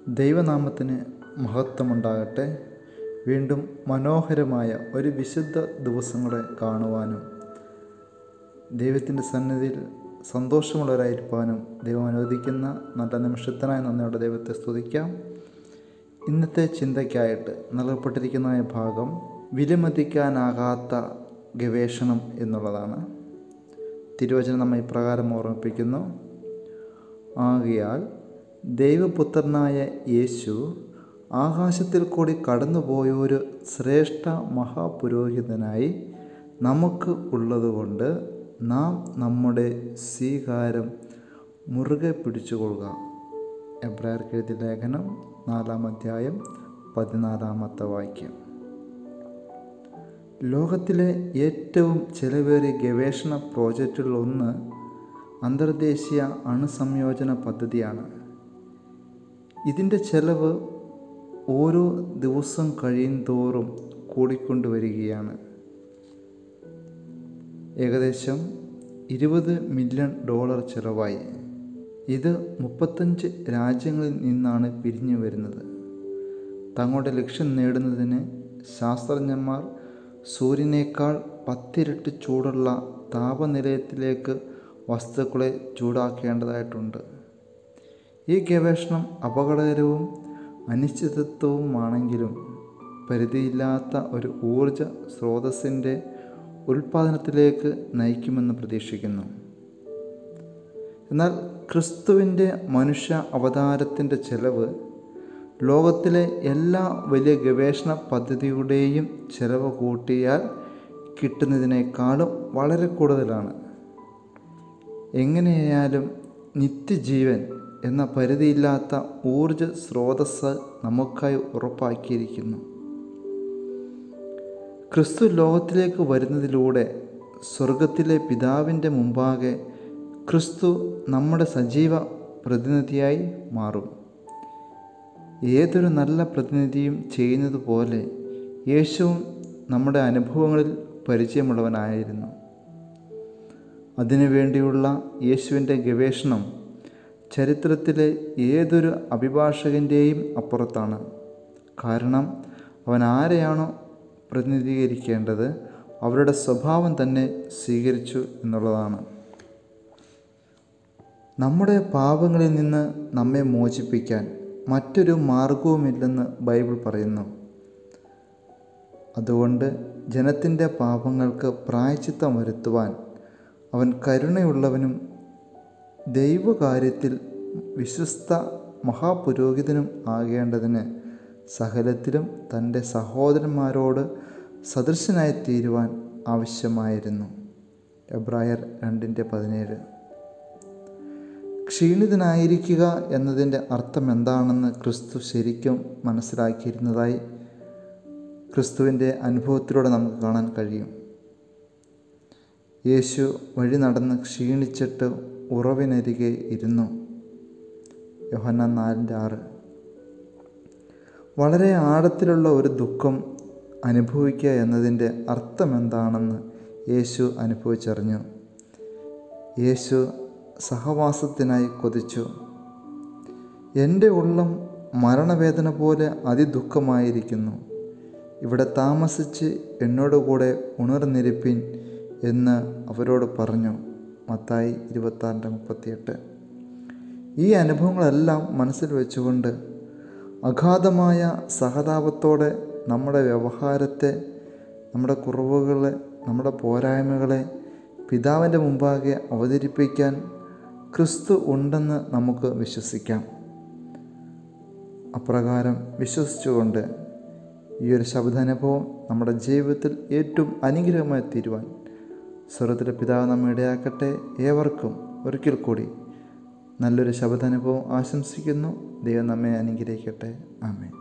ദൈവനാമത്തിന് മഹത്വമുണ്ടാകട്ടെ വീണ്ടും മനോഹരമായ ഒരു വിശുദ്ധ ദിവസങ്ങളെ കാണുവാനും ദൈവത്തിൻ്റെ സന്നിധിയിൽ സന്തോഷമുള്ളവരായിരിക്കാനും ദൈവം അനുവദിക്കുന്ന നല്ല നിമിഷത്തിനായി നന്ദിയോടെ ദൈവത്തെ സ്തുതിക്കാം ഇന്നത്തെ ചിന്തയ്ക്കായിട്ട് നൽകപ്പെട്ടിരിക്കുന്ന ഭാഗം വിലമതിക്കാനാകാത്ത ഗവേഷണം എന്നുള്ളതാണ് തിരുവചനം നമ്മെ ഇപ്രകാരം ഓർമ്മിപ്പിക്കുന്നു ആകയാൽ ദൈവപുത്രനായ യേശു ആകാശത്തിൽ കൂടി കടന്നുപോയൊരു ശ്രേഷ്ഠ മഹാപുരോഹിതനായി നമുക്ക് ഉള്ളതുകൊണ്ട് നാം നമ്മുടെ സ്വീകാരം മുറുകെ പിടിച്ചുകൊള്ളുക എബ്രായർക്ക് എഴുതിയ ലേഖനം നാലാം അധ്യായം പതിനാലാമത്തെ വാക്യം ലോകത്തിലെ ഏറ്റവും ചെലവേറിയ ഗവേഷണ പ്രോജക്റ്റുകളിലൊന്ന് അന്തർദേശീയ അണുസംയോജന പദ്ധതിയാണ് ഇതിൻ്റെ ചെലവ് ഓരോ ദിവസം കഴിയും തോറും കൂടിക്കൊണ്ടുവരികയാണ് ഏകദേശം ഇരുപത് മില്യൺ ഡോളർ ചിലവായി ഇത് മുപ്പത്തഞ്ച് രാജ്യങ്ങളിൽ നിന്നാണ് പിരിഞ്ഞു വരുന്നത് തങ്ങളുടെ ലക്ഷ്യം നേടുന്നതിന് ശാസ്ത്രജ്ഞന്മാർ സൂര്യനേക്കാൾ പത്തിരട്ടി ചൂടുള്ള താപനിലയത്തിലേക്ക് വസ്തുക്കളെ ചൂടാക്കേണ്ടതായിട്ടുണ്ട് ഈ ഗവേഷണം അപകടകരവും അനിശ്ചിതത്വവുമാണെങ്കിലും പരിധിയില്ലാത്ത ഒരു ഊർജ സ്രോതസ്സിൻ്റെ ഉൽപ്പാദനത്തിലേക്ക് നയിക്കുമെന്ന് പ്രതീക്ഷിക്കുന്നു എന്നാൽ ക്രിസ്തുവിൻ്റെ മനുഷ്യ അവതാരത്തിൻ്റെ ചെലവ് ലോകത്തിലെ എല്ലാ വലിയ ഗവേഷണ പദ്ധതിയുടെയും ചെലവ് കൂട്ടിയാൽ കിട്ടുന്നതിനേക്കാളും വളരെ കൂടുതലാണ് എങ്ങനെയായാലും നിത്യജീവൻ എന്ന പരിധിയില്ലാത്ത ഊർജ സ്രോതസ് നമുക്കായി ഉറപ്പാക്കിയിരിക്കുന്നു ക്രിസ്തു ലോകത്തിലേക്ക് വരുന്നതിലൂടെ സ്വർഗത്തിലെ പിതാവിൻ്റെ മുമ്പാകെ ക്രിസ്തു നമ്മുടെ സജീവ പ്രതിനിധിയായി മാറും ഏതൊരു നല്ല പ്രതിനിധിയും ചെയ്യുന്നത് പോലെ യേശുവും നമ്മുടെ അനുഭവങ്ങളിൽ പരിചയമുള്ളവനായിരുന്നു അതിനുവേണ്ടിയുള്ള യേശുവിൻ്റെ ഗവേഷണം ചരിത്രത്തിലെ ഏതൊരു അഭിഭാഷകൻ്റെയും അപ്പുറത്താണ് കാരണം അവൻ ആരെയാണോ പ്രതിനിധീകരിക്കേണ്ടത് അവരുടെ സ്വഭാവം തന്നെ സ്വീകരിച്ചു എന്നുള്ളതാണ് നമ്മുടെ പാപങ്ങളിൽ നിന്ന് നമ്മെ മോചിപ്പിക്കാൻ മറ്റൊരു മാർഗവുമില്ലെന്ന് ബൈബിൾ പറയുന്നു അതുകൊണ്ട് ജനത്തിൻ്റെ പാപങ്ങൾക്ക് പ്രായച്ചിത്തം വരുത്തുവാൻ അവൻ കരുണയുള്ളവനും ദൈവകാര്യത്തിൽ വിശ്വസ്ത മഹാപുരോഹിതനും ആകേണ്ടതിന് സകലത്തിലും തൻ്റെ സഹോദരന്മാരോട് സദൃശനായി തീരുവാൻ ആവശ്യമായിരുന്നു എബ്രായർ രണ്ടിൻ്റെ പതിനേഴ് ക്ഷീണിതനായിരിക്കുക എന്നതിൻ്റെ അർത്ഥം എന്താണെന്ന് ക്രിസ്തു ശരിക്കും മനസ്സിലാക്കിയിരുന്നതായി ക്രിസ്തുവിൻ്റെ അനുഭവത്തിലൂടെ നമുക്ക് കാണാൻ കഴിയും യേശു വഴി നടന്ന് ക്ഷീണിച്ചിട്ട് ഉറവിനരികെ ഇരുന്നു യോഹന്ന നാലിൻ്റെ ആറ് വളരെ ആഴത്തിലുള്ള ഒരു ദുഃഖം അനുഭവിക്കുക എന്നതിൻ്റെ അർത്ഥം എന്താണെന്ന് യേശു അനുഭവിച്ചറിഞ്ഞു യേശു സഹവാസത്തിനായി കൊതിച്ചു എൻ്റെ ഉള്ളം മരണവേദന പോലെ അതിദുഃഖമായിരിക്കുന്നു ഇവിടെ താമസിച്ച് എന്നോട് കൂടെ ഉണർന്നിരിപ്പിൻ എന്ന് അവരോട് പറഞ്ഞു മത്തായി ഇരുപത്താറിൻ്റെ മുപ്പത്തിയെട്ട് ഈ അനുഭവങ്ങളെല്ലാം മനസ്സിൽ വെച്ചുകൊണ്ട് അഗാധമായ സഹതാപത്തോടെ നമ്മുടെ വ്യവഹാരത്തെ നമ്മുടെ കുറവുകളെ നമ്മുടെ പോരായ്മകളെ പിതാവിൻ്റെ മുമ്പാകെ അവതരിപ്പിക്കാൻ ക്രിസ്തു ഉണ്ടെന്ന് നമുക്ക് വിശ്വസിക്കാം അപ്രകാരം വിശ്വസിച്ചുകൊണ്ട് ഈ ഒരു ശബ്ദാനുഭവം നമ്മുടെ ജീവിതത്തിൽ ഏറ്റവും അനുഗ്രഹമായി തീരുവാൻ സ്വർഗത്തിലെ പിതാവ് നമ്മെ ഇടയാക്കട്ടെ ഏവർക്കും ഒരിക്കൽ കൂടി നല്ലൊരു ശബ്ദാനുഭവം ആശംസിക്കുന്നു ദൈവം നമ്മെ അനുഗ്രഹിക്കട്ടെ ആമേ